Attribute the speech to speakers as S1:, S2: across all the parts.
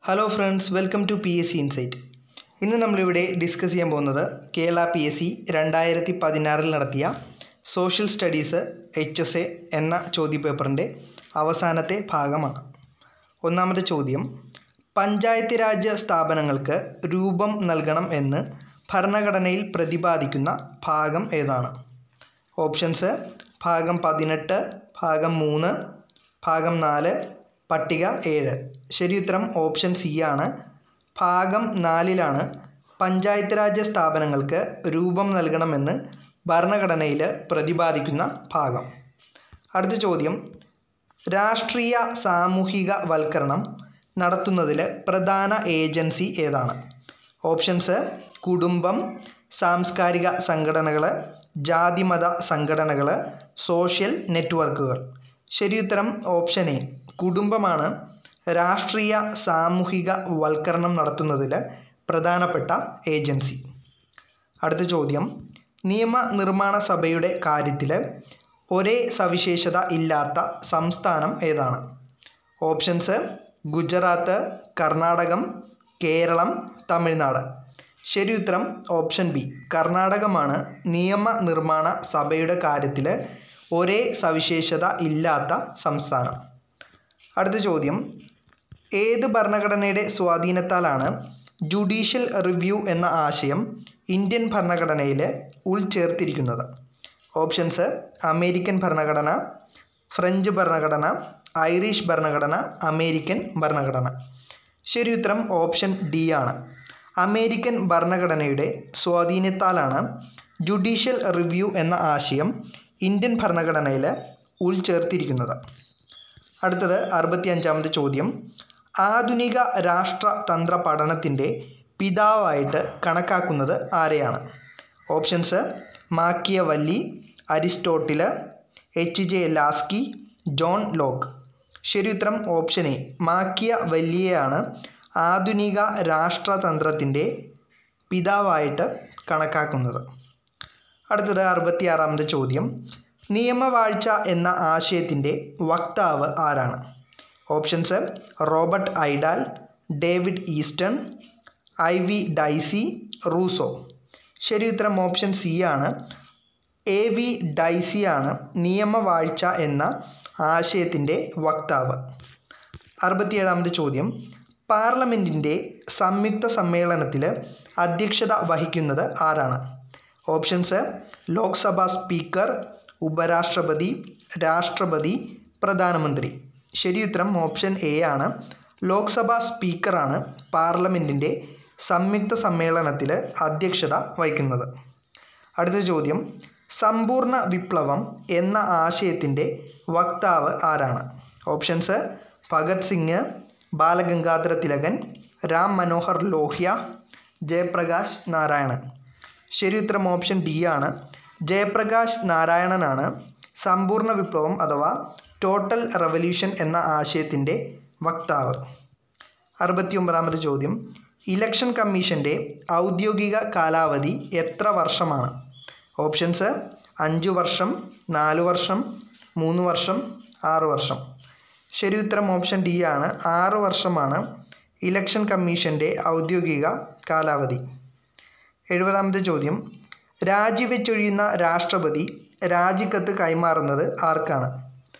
S1: hello friends welcome to P S C insight ഇന്ന് നമ്മളിവിടെ discuss ചെയ്യാൻ പോകുന്നത് കേരള പി എസ് സി രണ്ടായിരത്തി പതിനാറിൽ നടത്തിയ social studies H S A എന്ന ചോദ്യപേപ്പറിൻ്റെ അവസാനത്തെ ഭാഗമാണ് ഒന്നാമത്തെ ചോദ്യം പഞ്ചായത്ത് രാജ് സ്ഥാപനങ്ങൾക്ക് രൂപം നൽകണം എന്ന് ഭരണഘടനയിൽ പ്രതിപാദിക്കുന്ന ഭാഗം ഏതാണ് ഓപ്ഷൻസ് ഭാഗം പതിനെട്ട് ഭാഗം മൂന്ന് ഭാഗം നാല് പട്ടിക ഏഴ് ശരിയുത്തരം ഓപ്ഷൻ സി ആണ് ഭാഗം നാലിലാണ് പഞ്ചായത്ത് രാജ് സ്ഥാപനങ്ങൾക്ക് രൂപം നൽകണമെന്ന് ഭരണഘടനയിൽ പ്രതിപാദിക്കുന്ന ഭാഗം അടുത്ത ചോദ്യം രാഷ്ട്രീയ സാമൂഹിക വൽക്കരണം നടത്തുന്നതിൽ പ്രധാന ഏജൻസി ഏതാണ് ഓപ്ഷൻസ് കുടുംബം സാംസ്കാരിക സംഘടനകൾ ജാതിമത സംഘടനകൾ സോഷ്യൽ നെറ്റ്വർക്കുകൾ ശരിയുത്തരം ഓപ്ഷൻ എ കുടുംബമാണ് രാഷ്ട്രീയ സാമൂഹിക വൽക്കരണം നടത്തുന്നതിൽ പ്രധാനപ്പെട്ട ഏജൻസി അടുത്ത ചോദ്യം നിയമനിർമ്മാണ സഭയുടെ കാര്യത്തിൽ ഒരേ സവിശേഷത ഇല്ലാത്ത സംസ്ഥാനം ഏതാണ് ഓപ്ഷൻസ് ഗുജറാത്ത് കർണാടകം കേരളം തമിഴ്നാട് ശരിയുത്തരം ഓപ്ഷൻ ബി കർണാടകമാണ് നിയമനിർമ്മാണ സഭയുടെ കാര്യത്തിൽ ഒരേ സവിശേഷത ഇല്ലാത്ത സംസ്ഥാനം അടുത്ത ചോദ്യം ഏത് ഭരണഘടനയുടെ സ്വാധീനത്താലാണ് ജുഡീഷ്യൽ റിവ്യൂ എന്ന ആശയം ഇന്ത്യൻ ഭരണഘടനയിൽ ഉൾച്ചേർത്തിരിക്കുന്നത് ഓപ്ഷൻസ് അമേരിക്കൻ ഭരണഘടന ഫ്രഞ്ച് ഭരണഘടന ഐറിഷ് ഭരണഘടന അമേരിക്കൻ ഭരണഘടന ശരി ഉത്തരം ഓപ്ഷൻ ഡി ആണ് അമേരിക്കൻ ഭരണഘടനയുടെ സ്വാധീനത്താലാണ് ജുഡീഷ്യൽ റിവ്യൂ എന്ന ആശയം ഇന്ത്യൻ ഭരണഘടനയിൽ ഉൾച്ചേർത്തിരിക്കുന്നത് അടുത്തത് അറുപത്തി അഞ്ചാമത്തെ ചോദ്യം ആധുനിക രാഷ്ട്രതന്ത്ര പഠനത്തിൻ്റെ പിതാവായിട്ട് കണക്കാക്കുന്നത് ആരെയാണ് options Machiavelli Aristotle H J Laski John Locke ശരി ഉത്തരം ഓപ്ഷൻ എ മാക്കിയ വല്ലിയെയാണ് ആധുനിക രാഷ്ട്രതന്ത്രത്തിൻ്റെ പിതാവായിട്ട് കണക്കാക്കുന്നത് അടുത്തത് അറുപത്തിയാറാമത്തെ ചോദ്യം നിയമവാഴ്ച എന്ന ആശയത്തിൻ്റെ വക്താവ് ആരാണ് options Robert A Dahl David Easton A V Dicey Rousseau ശരി ഉത്തരം ഓപ്ഷൻ സി ആണ് എ വി ഡൈസി ആണ് നിയമവാഴ്ച എന്ന ആശയത്തിൻ്റെ വക്താവ് അറുപത്തിയേഴാമത്തെ ചോദ്യം പാർലമെൻറ്റിൻ്റെ സംയുക്ത സമ്മേളനത്തിൽ അധ്യക്ഷത വഹിക്കുന്നത് ആരാണ് ഓപ്ഷൻസ് ലോക്സഭാ സ്പീക്കർ ഉപരാഷ്ട്രപതി രാഷ്ട്രപതി പ്രധാനമന്ത്രി ശരിയുത്തരം ഓപ്ഷൻ എ ആണ് ലോക്സഭാ സ്പീക്കറാണ് പാർലമെൻറ്റിൻ്റെ സംയുക്ത സമ്മേളനത്തിൽ അധ്യക്ഷത വഹിക്കുന്നത് അടുത്ത ചോദ്യം സമ്പൂർണ്ണ വിപ്ലവം എന്ന ആശയത്തിൻ്റെ വക്താവ് ആരാണ് ഓപ്ഷൻസ് ഭഗത് സിംഗ് ബാലഗംഗാധര തിലകൻ രാം മനോഹർ ലോഹ്യ ജയപ്രകാശ് നാരായണൻ ശരി ഉത്തരം ഓപ്ഷൻ ഡി ആണ് ജയപ്രകാശ് നാരായണനാണ് സമ്പൂർണ്ണ വിപ്ലവം അഥവാ ടോട്ടൽ റവല്യൂഷൻ എന്ന ആശയത്തിൻ്റെ വക്താവ് അറുപത്തി ഒമ്പതാമത്തെ ചോദ്യം ഇലക്ഷൻ കമ്മീഷൻ്റെ ഔദ്യോഗിക കാലാവധി എത്ര വർഷമാണ് ഓപ്ഷൻസ് അഞ്ച് വർഷം നാല് വർഷം മൂന്ന് വർഷം ആറ് വർഷം ശരി ഉത്തരം ഓപ്ഷൻ ഡി ആണ് ആറ് വർഷമാണ് ഇലക്ഷൻ കമ്മീഷൻ്റെ ഔദ്യോഗിക കാലാവധി എഴുപതാമത്തെ ചോദ്യം രാജിവെച്ചൊഴിയുന്ന രാഷ്ട്രപതി രാജിക്കത്ത് കൈമാറുന്നത് ആർക്കാണ്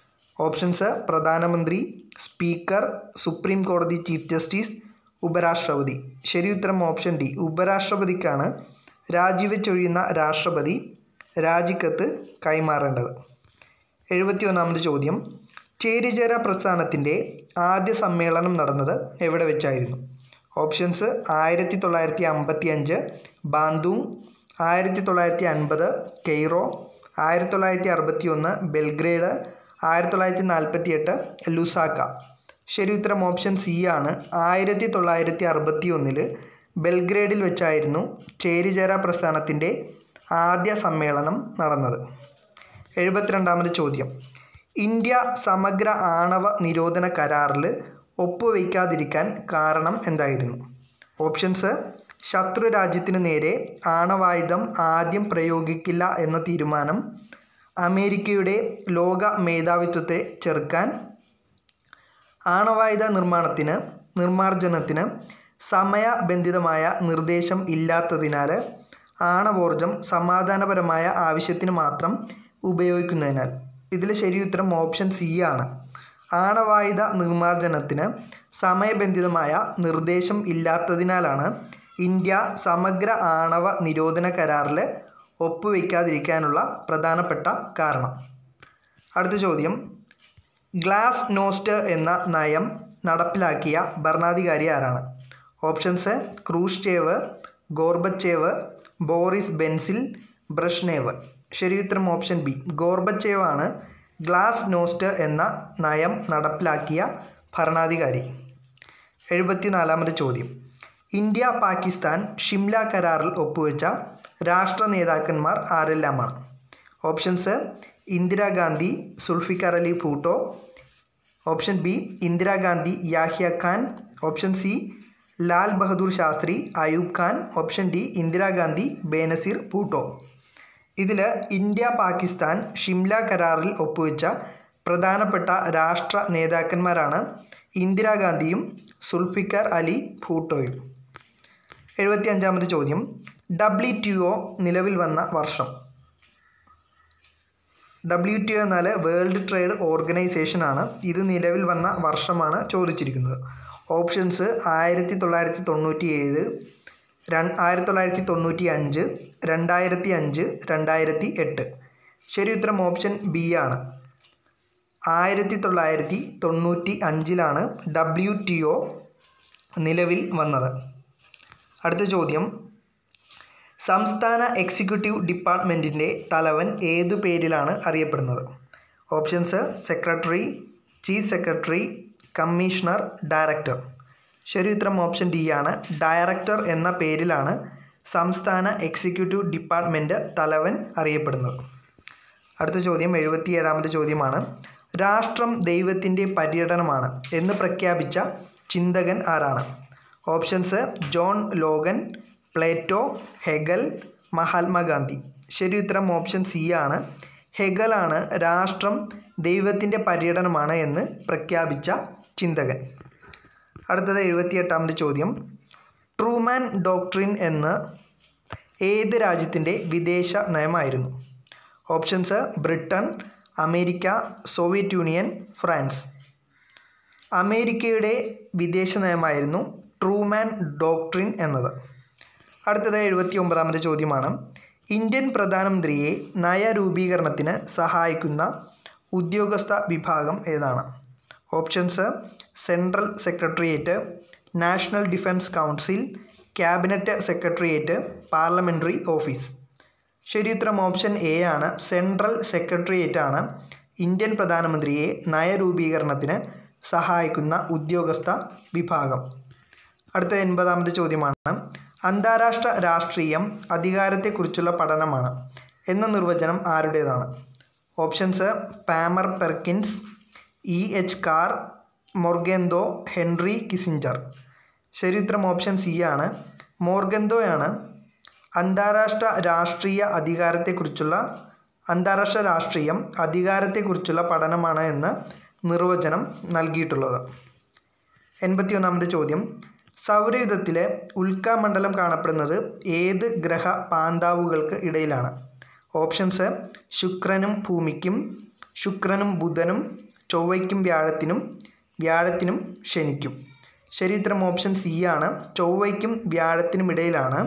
S1: ഓപ്ഷൻസ് പ്രധാനമന്ത്രി സ്പീക്കർ സുപ്രീം കോടതി ചീഫ് ജസ്റ്റിസ് ഉപരാഷ്ട്രപതി ശരി ഉത്തരം ഓപ്ഷൻ ഡി ഉപരാഷ്ട്രപതിക്കാണ് രാജിവെച്ചൊഴിയുന്ന രാഷ്ട്രപതി രാജിക്കത്ത് കൈമാറേണ്ടത് എഴുപത്തി ഒന്നാമത് ചോദ്യം ചേരിചേര പ്രസ്ഥാനത്തിൻ്റെ ആദ്യ സമ്മേളനം നടന്നത് എവിടെ വെച്ചായിരുന്നു ഓപ്ഷൻസ് ആയിരത്തി തൊള്ളായിരത്തി അമ്പത്തി അഞ്ച് ബാന്തുങ് ആയിരത്തി തൊള്ളായിരത്തി അൻപത് കെയ്റോ ആയിരത്തി തൊള്ളായിരത്തി അറുപത്തി ഒന്ന് ബെൽഗ്രേഡ് ആയിരത്തി തൊള്ളായിരത്തി നാൽപ്പത്തി എട്ട് ലുസാക്ക ശരി ഉത്തരം ഓപ്ഷൻ സി ആണ് ആയിരത്തി തൊള്ളായിരത്തി അറുപത്തി ഒന്നിൽ ബെൽഗ്രേഡിൽ വെച്ചായിരുന്നു ചേരിചേര പ്രസ്ഥാനത്തിൻ്റെ ആദ്യ സമ്മേളനം നടന്നത് എഴുപത്തിരണ്ടാമത് ചോദ്യം ഇന്ത്യ സമഗ്ര ആണവ നിരോധന കരാറിൽ ഒപ്പുവയ്ക്കാതിരിക്കാൻ കാരണം എന്തായിരുന്നു ഓപ്ഷൻസ് ശത്രു രാജ്യത്തിനു നേരെ ആണവായുധം ആദ്യം പ്രയോഗിക്കില്ല എന്ന തീരുമാനം അമേരിക്കയുടെ ലോക മേധാവിത്വത്തെ ചെറുക്കാൻ ആണവായുധ നിർമ്മാണത്തിന് നിർമ്മാർജ്ജനത്തിന് സമയബന്ധിതമായ നിർദ്ദേശം ഇല്ലാത്തതിനാൽ ആണവോർജം സമാധാനപരമായ ആവശ്യത്തിന് മാത്രം ഉപയോഗിക്കുന്നതിനാൽ ഇതിൽ ശരി ഉത്തരം ഓപ്ഷൻ സി ആണ് ആണവായുധ നിർമ്മാർജ്ജനത്തിന് സമയബന്ധിതമായ നിർദ്ദേശം ഇല്ലാത്തതിനാലാണ് ഇന്ത്യ സമഗ്ര ആണവ നിരോധന കരാറിൽ ഒപ്പുവെക്കാതിരിക്കാനുള്ള പ്രധാനപ്പെട്ട കാരണം അടുത്ത ചോദ്യം ഗ്ലാസ് നോസ്റ്റ് എന്ന നയം നടപ്പിലാക്കിയ ഭരണാധികാരി ആരാണ് ഓപ്ഷൻസ് ക്രൂഷ്ചേവ് ഗോർബച്ചേവ് ബോറിസ് ബെൻസിൽ ബ്രഷ്നേവ് ശരി ഉത്തരം ഓപ്ഷൻ ബി ഗോർബച്ചേവ് ആണ് ഗ്ലാസ് നോസ്റ്റ് എന്ന നയം നടപ്പിലാക്കിയ ഭരണാധികാരി എഴുപത്തിനാലാമത് ചോദ്യം ഇന്ത്യ പാകിസ്ഥാൻ ഷിംല കരാറിൽ ഒപ്പുവെച്ച രാഷ്ട്ര നേതാക്കന്മാർ ആരെല്ലാമാണ് options Indira Gandhi Zulfikar Ali Bhutto option B Indira Gandhi Yahya Khan option C Lal Bahadur Shastri Ayub Khan option D Indira Gandhi Benazir Bhutto ഇതിൽ ഇന്ത്യ പാകിസ്ഥാൻ ഷിംല കരാറിൽ ഒപ്പുവെച്ച പ്രധാനപ്പെട്ട രാഷ്ട്ര നേതാക്കന്മാരാണ് ഇന്ദിരാഗാന്ധിയും സുൽഫിക്കർ അലി ഭൂട്ടോയും എഴുപത്തി അഞ്ചാമത് ചോദ്യം ഡബ്ല്യു ടി ഒ നിലവിൽ വന്ന വർഷം ഡബ്ല്യു ടി ഒ എന്നാൽ വേൾഡ് ട്രേഡ് ഓർഗനൈസേഷൻ ആണ് ഇത് നിലവിൽ വന്ന വർഷമാണ് ചോദിച്ചിരിക്കുന്നത് ഓപ്ഷൻസ് ആയിരത്തി തൊള്ളായിരത്തി തൊണ്ണൂറ്റി ഏഴ് രണ്ട് ആയിരത്തി തൊള്ളായിരത്തി തൊണ്ണൂറ്റി അഞ്ച് രണ്ടായിരത്തി അഞ്ച് രണ്ടായിരത്തി എട്ട് ശരി ഉത്തരം ഓപ്ഷൻ ബി ആണ് ആയിരത്തി തൊള്ളായിരത്തി തൊണ്ണൂറ്റി അഞ്ചിലാണ് ഡബ്ല്യു ടി ഒ നിലവിൽ വന്നത് അടുത്ത ചോദ്യം സംസ്ഥാന എക്സിക്യൂട്ടീവ് ഡിപ്പാർട്ട്മെൻറ്റിൻ്റെ തലവൻ ഏതു പേരിലാണ് അറിയപ്പെടുന്നത് options secretary chief secretary commissioner director ശരി ഉത്തരം ഓപ്ഷൻ ഡി ആണ് ഡയറക്ടർ എന്ന പേരിലാണ് സംസ്ഥാന എക്സിക്യൂട്ടീവ് ഡിപ്പാർട്ട്മെൻറ്റ് തലവൻ അറിയപ്പെടുന്നത് അടുത്ത ചോദ്യം എഴുപത്തിയേഴാമത്തെ ചോദ്യമാണ് രാഷ്ട്രം ദൈവത്തിൻ്റെ പര്യടനമാണ് എന്ന് പ്രഖ്യാപിച്ച ചിന്തകൻ ആരാണ് options John Locke Plato Hegel Mahatma Gandhi ശരി ഉത്തരം ഓപ്ഷൻ സി ആണ് ഹെഗലാണ് രാഷ്ട്രം ദൈവത്തിൻ്റെ പര്യടനമാണ് എന്ന് പ്രഖ്യാപിച്ച ചിന്തകൻ അടുത്തത് എഴുപത്തിയെട്ടാമത്തെ ചോദ്യം ട്രൂമാൻ ഡോക്ട്രിൻ എന്ന് ഏത് രാജ്യത്തിൻ്റെ വിദേശ നയമായിരുന്നു options Britain America Soviet Union France അമേരിക്കയുടെ വിദേശ നയമായിരുന്നു ട്രൂമാൻ ഡോക്ട്രിൻ എന്നത് അടുത്തത് എഴുപത്തി ഒമ്പതാമത്തെ ചോദ്യമാണ് ഇന്ത്യൻ പ്രധാനമന്ത്രിയെ നയരൂപീകരണത്തിന് സഹായിക്കുന്ന ഉദ്യോഗസ്ഥ വിഭാഗം ഏതാണ് options central secretariat national defence council cabinet secretariat parliamentary office ശരി ഉത്തരം ഓപ്ഷൻ എ ആണ് സെൻട്രൽ സെക്രട്ടേറിയറ്റ് ആണ് ഇന്ത്യൻ പ്രധാനമന്ത്രിയെ നയരൂപീകരണത്തിന് സഹായിക്കുന്ന ഉദ്യോഗസ്ഥ വിഭാഗം അടുത്ത എൺപതാമത്തെ ചോദ്യമാണ് അന്താരാഷ്ട്ര രാഷ്ട്രീയം അധികാരത്തെക്കുറിച്ചുള്ള പഠനമാണ് എന്ന നിർവചനം ആരുടേതാണ് options Palmer Perkins E H Carr Morgenthau Henry Kissinger ശരി ഉത്തരം ഓപ്ഷൻ സി ആണ് മോർഗന്തോയാണ് അന്താരാഷ്ട്ര രാഷ്ട്രീയ അധികാരത്തെക്കുറിച്ചുള്ള അന്താരാഷ്ട്ര രാഷ്ട്രീയം അധികാരത്തെക്കുറിച്ചുള്ള പഠനമാണ് എന്ന് നിർവചനം നൽകിയിട്ടുള്ളത് എൺപത്തി ഒന്നാമത്തെ ചോദ്യം സൗരയുധത്തിലെ ഉൽക്കാമണ്ഡലം കാണപ്പെടുന്നത് ഏത് ഗ്രഹ പാന്താവുകൾക്ക് ഇടയിലാണ് ഓപ്ഷൻസ് ശുക്രനും ഭൂമിക്കും ശുക്രനും ബുധനും ചൊവ്വയ്ക്കും വ്യാഴത്തിനും വ്യാഴത്തിനും ശനിക്കും ശരി ഉത്തരം ഓപ്ഷൻ സി ആണ് ചൊവ്വയ്ക്കും വ്യാഴത്തിനും ഇടയിലാണ്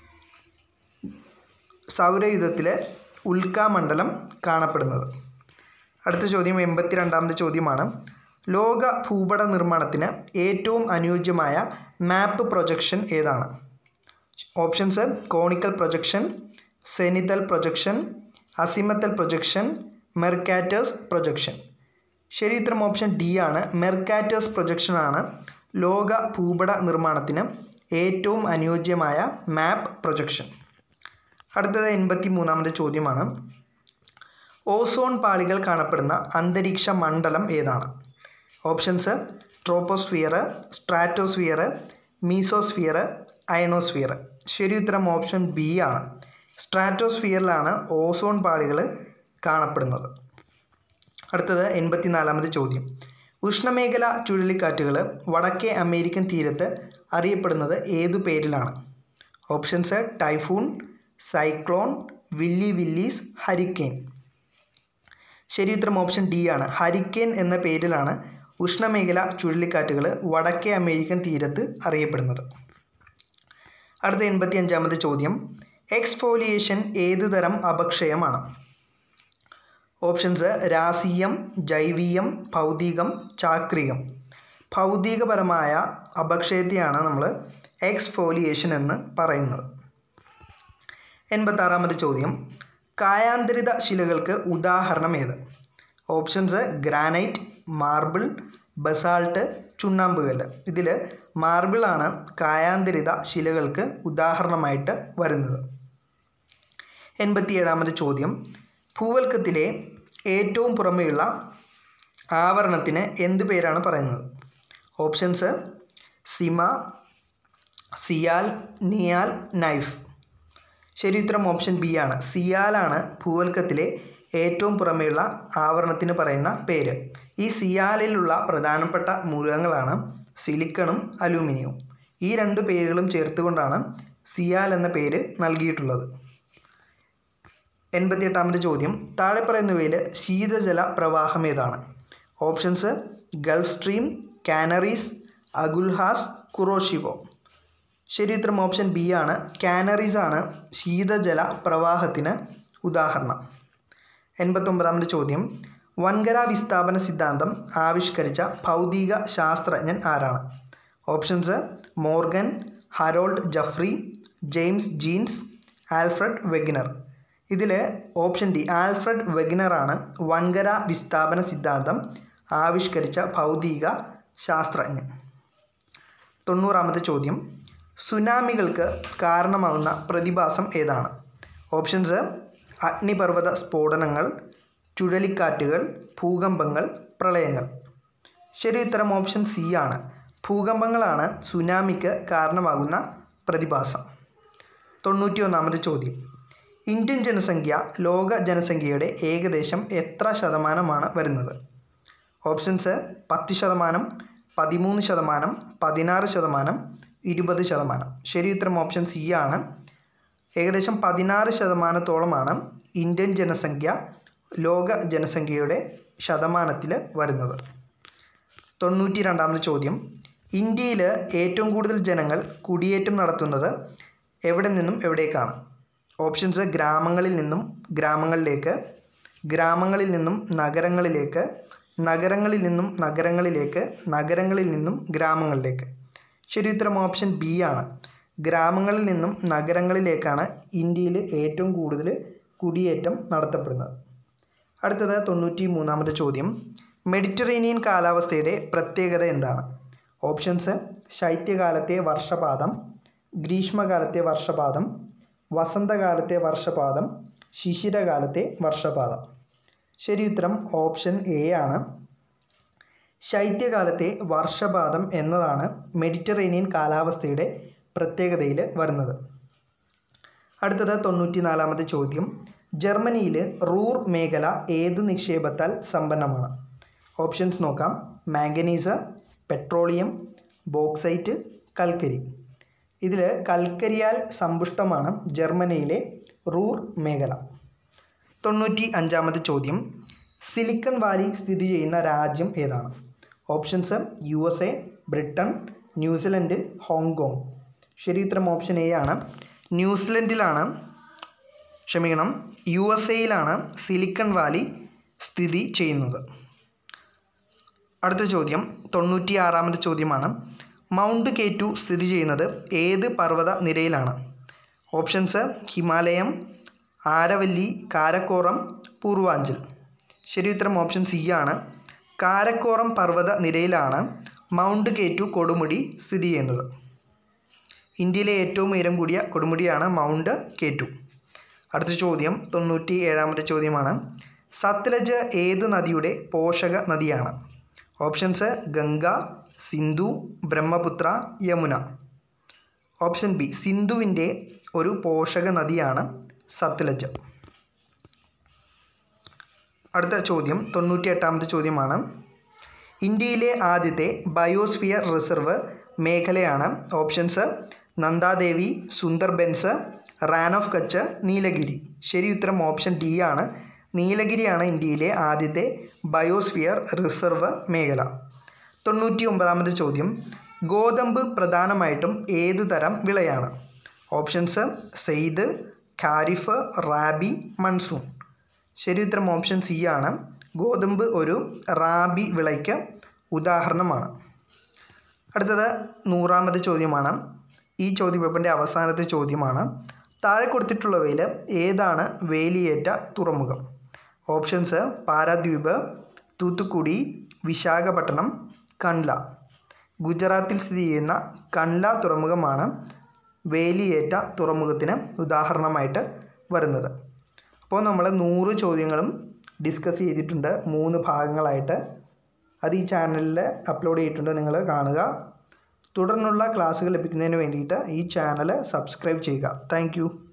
S1: സൗരയുധത്തിലെ ഉൽക്കാമണ്ഡലം കാണപ്പെടുന്നത് അടുത്ത ചോദ്യം എൺപത്തി രണ്ടാമത്തെ ചോദ്യമാണ് ലോക ഭൂപട നിർമ്മാണത്തിന് ഏറ്റവും അനുയോജ്യമായ മാപ്പ് പ്രൊജക്ഷൻ ഏതാണ് options conical projection zenithal projection azimuthal projection Mercator's projection ശരി ഉത്തരം ഓപ്ഷൻ ഡി ആണ് മെർക്കാറ്റേഴ്സ് പ്രൊജക്ഷൻ ആണ് ലോക ഭൂപട നിർമ്മാണത്തിന് ഏറ്റവും അനുയോജ്യമായ മാപ്പ് പ്രൊജക്ഷൻ അടുത്തത് എൺപത്തി മൂന്നാമത്തെ ചോദ്യമാണ് ഓസോൺ പാളികൾ കാണപ്പെടുന്ന അന്തരീക്ഷ മണ്ഡലം ഏതാണ് options troposphere stratosphere mesosphere ionosphere ശരി ഉത്തരം ഓപ്ഷൻ ബി ആണ് സ്ട്രാറ്റോസ്ഫിയറിലാണ് ഓസോൺ പാളികൾ കാണപ്പെടുന്നത് അടുത്തത് എൺപത്തിനാലാമത് ചോദ്യം ഉഷ്ണമേഖല ചുഴലിക്കാറ്റുകൾ വടക്കേ അമേരിക്കൻ തീരത്ത് അറിയപ്പെടുന്നത് ഏതു പേരിലാണ് options typhoon cyclone willy willies hurricane ശരി ഉത്തരം ഓപ്ഷൻ ഡി ആണ് ഹരിക്കെയിൻ എന്ന പേരിലാണ് ഉഷ്ണമേഖല ചുഴലിക്കാറ്റുകൾ വടക്കേ അമേരിക്കൻ തീരത്ത് അറിയപ്പെടുന്നത് അടുത്ത എൺപത്തി അഞ്ചാമത്തെ ചോദ്യം എക്സ്ഫോലിയേഷൻ ഏത് തരം അപക്ഷയമാണ് ഓപ്ഷൻസ് രാസീയം ജൈവീയം ഭൗതികം ചാക്രികം ഭൗതികപരമായ അപക്ഷയത്തെയാണ് നമ്മൾ എക്സ്ഫോലിയേഷൻ എന്ന് പറയുന്നത് എൺപത്താറാമത്തെ ചോദ്യം കായാന്തരിത ശിലകൾക്ക് ഉദാഹരണം ഏത് ഓപ്ഷൻസ് ഗ്രാനൈറ്റ് മാർബിൾ ബസാൾട്ട് ചുണ്ണാമ്പുകല്ല് ഇതിൽ മാർബിളാണ് കായാന്തരിത ശിലകൾക്ക് ഉദാഹരണമായിട്ട് വരുന്നത് എൺപത്തിയേഴാമത്തെ ചോദ്യം ഭൂവൽക്കത്തിലെ ഏറ്റവും പുറമെയുള്ള ആവരണത്തിന് എന്ത് പേരാണ് പറയുന്നത് options sima sial nial nife ശരി ഉത്തരം ഓപ്ഷൻ ബി ആണ് സിയാലാണ് ഭൂവൽക്കത്തിലെ ഏറ്റവും പുറമെയുള്ള ആവരണത്തിന് പറയുന്ന പേര് ഈ സിയാലിലുള്ള പ്രധാനപ്പെട്ട മൂലകങ്ങളാണ് സിലിക്കണും അലൂമിനിയവും ഈ രണ്ട് പേരുകളും ചേർത്തുകൊണ്ടാണ് സിയാൽ എന്ന പേര് നൽകിയിട്ടുള്ളത് എൺപത്തിയെട്ടാമത്തെ ചോദ്യം താഴെ പറയുന്നവയിൽ ശീതജല പ്രവാഹം ഏതാണ് options Gulf Stream Canaries Agulhas Kuroshio ശരി ഉത്തരം ഓപ്ഷൻ ബി ആണ് കാനറീസ് ആണ് ശീതജല പ്രവാഹത്തിന് ഉദാഹരണം എൺപത്തൊമ്പതാമത്തെ ചോദ്യം വൻകര വിസ്ഥാപന സിദ്ധാന്തം ആവിഷ്കരിച്ച ഭൗതിക ശാസ്ത്രജ്ഞൻ ആരാണ് options Morgan Harold Jeffreys James Jeans Alfred Wegener ഇതിൽ ഓപ്ഷൻ ഡി ആൽഫ്രഡ് വെഗിനറാണ് വൻകര വിസ്ഥാപന സിദ്ധാന്തം ആവിഷ്കരിച്ച ഭൗതിക ശാസ്ത്രജ്ഞൻ തൊണ്ണൂറാമത്തെ ചോദ്യം സുനാമികൾക്ക് കാരണമാകുന്ന പ്രതിഭാസം ഏതാണ് ഓപ്ഷൻസ് അഗ്നിപർവ്വത സ്ഫോടനങ്ങൾ ചുഴലിക്കാറ്റുകൾ ഭൂകമ്പങ്ങൾ പ്രളയങ്ങൾ ശരി ഉത്തരം ഓപ്ഷൻ സി ആണ് ഭൂകമ്പങ്ങളാണ് സുനാമിക്ക് കാരണമാകുന്ന പ്രതിഭാസം തൊണ്ണൂറ്റി ഒന്നാമത്തെ ചോദ്യം ഇന്ത്യൻ ജനസംഖ്യ ലോക ജനസംഖ്യയുടെ ഏകദേശം എത്ര ശതമാനമാണ് വരുന്നത് ഓപ്ഷൻസ് പത്ത് ശതമാനം പതിമൂന്ന് ശതമാനം പതിനാറ് ശതമാനം ഇരുപത് ശതമാനം ശരി ഉത്തരം ഓപ്ഷൻ സി ആണ് ഏകദേശം പതിനാറ് ശതമാനത്തോളമാണ് ഇന്ത്യൻ ജനസംഖ്യ ലോക ജനസംഖ്യയുടെ ശതമാനത്തിൽ വരുന്നത് തൊണ്ണൂറ്റി രണ്ടാമത്തെ ചോദ്യം ഇന്ത്യയിൽ ഏറ്റവും കൂടുതൽ ജനങ്ങൾ കുടിയേറ്റം നടത്തുന്നത് എവിടെ നിന്നും എവിടേക്കാണ് ഓപ്ഷൻസ് ഗ്രാമങ്ങളിൽ നിന്നും ഗ്രാമങ്ങളിലേക്ക് ഗ്രാമങ്ങളിൽ നിന്നും നഗരങ്ങളിലേക്ക് നഗരങ്ങളിൽ നിന്നും നഗരങ്ങളിലേക്ക് നഗരങ്ങളിൽ നിന്നും ഗ്രാമങ്ങളിലേക്ക് ശരി ഉത്തരം ഓപ്ഷൻ ബി ആണ് ഗ്രാമങ്ങളിൽ നിന്നും നഗരങ്ങളിലേക്കാണ് ഇന്ത്യയിൽ ഏറ്റവും കൂടുതൽ കുടിയേറ്റം നടത്തപ്പെടുന്നത് അടുത്തത് തൊണ്ണൂറ്റി മൂന്നാമത്തെ ചോദ്യം മെഡിറ്ററേനിയൻ കാലാവസ്ഥയുടെ പ്രത്യേകത എന്താണ് ഓപ്ഷൻസ് ശൈത്യകാലത്തെ വർഷപാതം ഗ്രീഷ്മകാലത്തെ വർഷപാതം വസന്തകാലത്തെ വർഷപാതം ശിശിരകാലത്തെ വർഷപാതം ശരി ഉത്തരം ഓപ്ഷൻ എ ആണ് ശൈത്യകാലത്തെ വർഷപാതം എന്നതാണ് മെഡിറ്ററേനിയൻ കാലാവസ്ഥയുടെ പ്രത്യേകതയിൽ വരുന്നത് അടുത്തത് തൊണ്ണൂറ്റി നാലാമത്തെ ചോദ്യം ജർമ്മനിയിൽ റൂർ മേഖല ഏത് നിക്ഷേപത്താൽ സമ്പന്നമാണ് ഓപ്ഷൻസ് നോക്കാം മാംഗനീസ് പെട്രോളിയം ബോക്സൈറ്റ് കൽക്കരി ഇതിൽ കൽക്കരിയാൽ സമ്പുഷ്ടമാണ് ജർമ്മനിയിലെ റൂർ മേഖല തൊണ്ണൂറ്റി അഞ്ചാമത്തെ ചോദ്യം സിലിക്കൺ വാലി സ്ഥിതി ചെയ്യുന്ന രാജ്യം ഏതാണ് options U S A Britain New Zealand Hong Kong ശരി ഉത്തരം ഓപ്ഷൻ എ ആണ് ന്യൂസിലൻഡിലാണ് ക്ഷമിക്കണം യു എസ് എയിലാണ് സിലിക്കൺ വാലി സ്ഥിതി ചെയ്യുന്നത് അടുത്ത ചോദ്യം തൊണ്ണൂറ്റി ആറാമത്തെ ചോദ്യമാണ് മൗണ്ട് കേറ്റു സ്ഥിതി ചെയ്യുന്നത് ഏത് പർവ്വത നിരയിലാണ് ഓപ്ഷൻസ് ഹിമാലയം ആരവല്ലി കാരക്കോറം പൂർവാഞ്ചൽ ശരി ഉത്തരം ഓപ്ഷൻ സി ആണ് കാരക്കോറം പർവ്വത നിരയിലാണ് മൗണ്ട് കേറ്റു കൊടുമുടി സ്ഥിതി ചെയ്യുന്നത് ഇന്ത്യയിലെ ഏറ്റവും ഉയരം കൂടിയ കൊടുമുടിയാണ് മൗണ്ട് കേറ്റു അടുത്ത ചോദ്യം തൊണ്ണൂറ്റി ഏഴാമത്തെ ചോദ്യമാണ് സത്ലജ് ഏത് നദിയുടെ പോഷക നദിയാണ് options Ganga Sindhu Brahmaputra Yamuna option B സിന്ധുവിൻ്റെ ഒരു പോഷക നദിയാണ് സത്ലജ് അടുത്ത ചോദ്യം തൊണ്ണൂറ്റി എട്ടാമത്തെ ചോദ്യമാണ് ഇന്ത്യയിലെ ആദ്യത്തെ ബയോസ്ഫിയർ റിസർവ് മേഖലയാണ് ഓപ്ഷൻസ് നന്ദാദേവി സുന്ദർബൻസ് റാൻ ഓഫ് കച്ച് നീലഗിരി ശരി ഉത്തരം ഓപ്ഷൻ ഡി ആണ് നീലഗിരിയാണ് ഇന്ത്യയിലെ ആദ്യത്തെ ബയോസ്ഫിയർ റിസർവ് മേഖല തൊണ്ണൂറ്റി ഒമ്പതാമത് ചോദ്യം ഗോതമ്പ് പ്രധാനമായിട്ടും ഏത് തരം വിളയാണ് ഓപ്ഷൻസ് സെയ്ദ് ഖാരിഫ് റാബി മൺസൂൺ ശരി ഉത്തരം ഓപ്ഷൻ സി ആണ് ഗോതമ്പ് ഒരു റാബി വിളയ്ക്ക് ഉദാഹരണമാണ് അടുത്തത് നൂറാമത് ചോദ്യമാണ് ഈ ചോദ്യപേപ്പറിൻ്റെ അവസാനത്തെ ചോദ്യമാണ് താഴെ കൊടുത്തിട്ടുള്ളവയിൽ ഏതാണ് വേലിയേറ്റ തുറമുഖം ഓപ്ഷൻസ് പാരാദ്വീപ് തൂത്തുക്കുടി വിശാഖപട്ടണം കണ്ല ഗുജറാത്തിൽ സ്ഥിതി ചെയ്യുന്ന കണ്ല തുറമുഖമാണ് വേലിയേറ്റ തുറമുഖത്തിന് ഉദാഹരണമായിട്ട് വരുന്നത് അപ്പോൾ നമ്മൾ നൂറ് ചോദ്യങ്ങളും ഡിസ്കസ് ചെയ്തിട്ടുണ്ട് മൂന്ന് ഭാഗങ്ങളായിട്ട് അത് ഈ ചാനലിൽ അപ്ലോഡ് ചെയ്തിട്ടുണ്ട് നിങ്ങൾ കാണുക തുടർന്നുള്ള ക്ലാസ്സുകൾ ലഭിക്കുന്നതിന് വേണ്ടിയിട്ട് ഈ ചാനൽ സബ്സ്ക്രൈബ് ചെയ്യുക താങ്ക്